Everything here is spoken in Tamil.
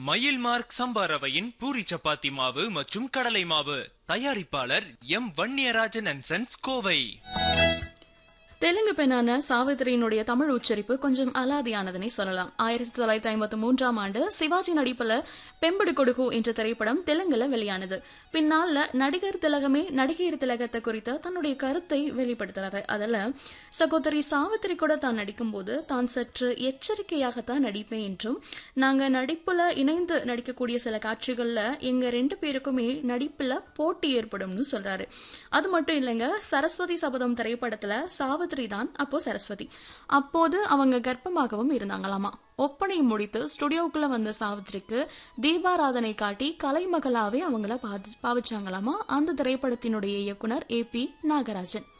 மயில் மார்க் சம்பா ரவையின் பூரி சப்பாத்தி மாவு மற்றும் கடலை மாவு தயாரிப்பாளர் M Vanniyarajan and sons Kovai Telugu பெண்ணான சாவித்திரியினுடைய தமிழ் உச்சரிப்பு கொஞ்சம் அலாதியானதுனே சொல்லலாம் ஆயிரத்தி தொள்ளாயிரத்தி ஐம்பத்தி மூன்றாம் ஆண்டு சிவாஜி நடிப்புல பெம்படு கொடுகு என்ற திரைப்படம் தெலுங்குல வெளியானது பின்னால நடிகர் திலகமே நடிகர் திலகத்தை குறித்த தன்னுடைய கருத்தை வெளிப்படுத்துறாரு அதுல சகோதரி சாவித்திரி கூட தான் நடிக்கும்போது தான் சற்று எச்சரிக்கையாகத்தான் நடிப்பேன் என்றும் நாங்க நடிப்புல இணைந்து நடிக்கக்கூடிய சில காட்சிகள்ல எங்க ரெண்டு பேருக்குமே நடிப்புல போட்டி ஏற்படும்னு சொல்றாரு அது மட்டும் இல்லைங்க சரஸ்வதி சபதம் திரைப்படத்துல சாவித்திரி தான் அப்போ சரஸ்வதி அப்போது அவங்க கர்ப்பமாகவும் இருந்தாங்களாமா ஒப்பனை முடித்து ஸ்டுடியோக்குள்ள வந்த சாவித்திரிக்கு தீபாராதனை காட்டி கலைமகளாவே அவங்கள பாதி பாவிச்சாங்களாமா அந்த திரைப்படத்தினுடைய இயக்குனர் ஏ பி நாகராஜன்